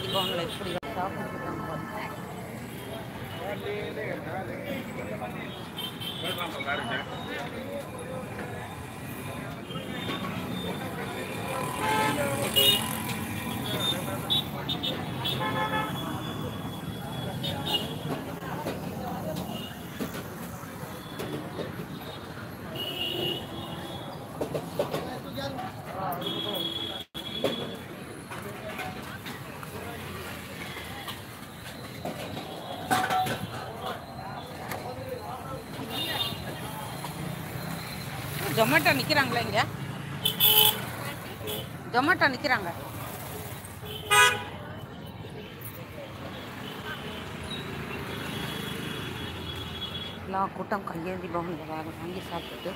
வச்சுக்கோங்களேன் இப்படி சாப்பிட்டுருக்காங்க பாருங்க. ஜொமேட்டோ நிற்கிறாங்களே இங்கே ஜொமேட்டோ நிற்கிறாங்க எல்லா கூட்டம் கையேந்தி பவனில் வாங்க வாங்கி சாப்பிட்டுட்டு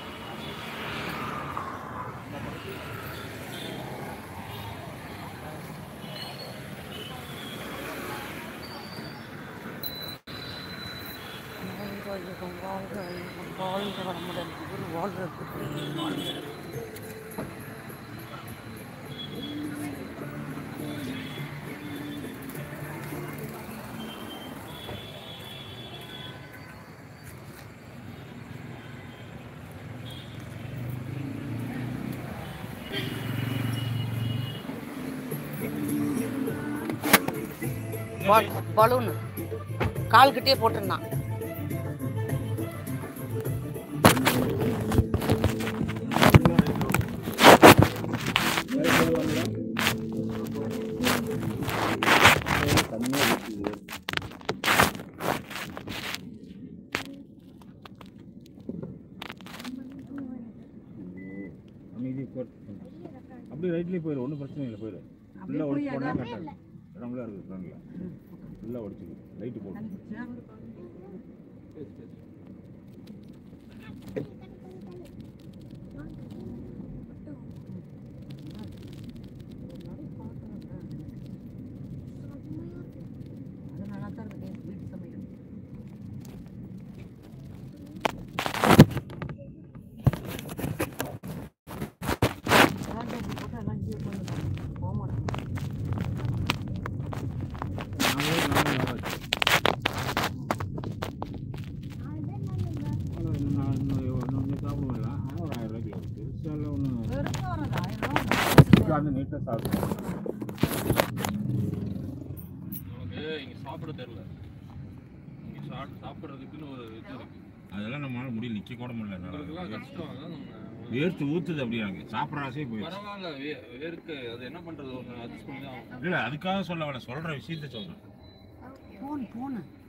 வாழ்க வையகம், வாழ்க வையகம், வாழ்க வளமுடன் குரு வாழ்றதுக்கு வாழ்க பால் பலூனு கால்கிட்டே போட்டிருந்தான் அமைதி போட்டு அப்படியே ரைட்லேயே போயிடும் ஒன்றும் பிரச்சனை இல்லை போயிடும் ஃபுல்லாக ஒடிச்சு போனால் கரெக்டாக இடம்லாம் இருக்குது ஃப்ரண்டில் ஃபுல்லாக ஒடிச்சிது லைட்டு போடும் நாங்களே நாங்களே நல்லா இருக்கு. அவ்வளோ இன்னும் நான் இன்னும் ஒன்று ஒன்று சாப்பிடுவேன் ஆனால் ஒரு ஆயிரம் ரூபாய்க்கு இருக்குது சில ஒன்று உட்காந்து நீட்டாக சாப்பிடுவேன் நமக்கு இங்க சாப்பிட தெரியல இங்க சாப்~ சாப்பிடுறதுக்குன்னு ஒரு இது இருக்கு அதெல்லாம் நம்மளால முடியல நிற்க கூட முடியல உங்களுக்குலாம் என்னால. கஷ்டம் அதான் நம்ம வேர்த்து ஊற்றுது அப்படியே எனக்கு சாப்பிட்ற ஆசையே போயிடுச்சு பரவாயில்ல வே- வேர்க்கு அது என்ன பண்றது ஒரு அட்ஜஸ்ட் பண்ணி தான் ஆகணும். இல்லை அதுக்காக சொல்ல வேணாம் சொல்கிற விஷயத்த சொல்கிறேன் போன் போனு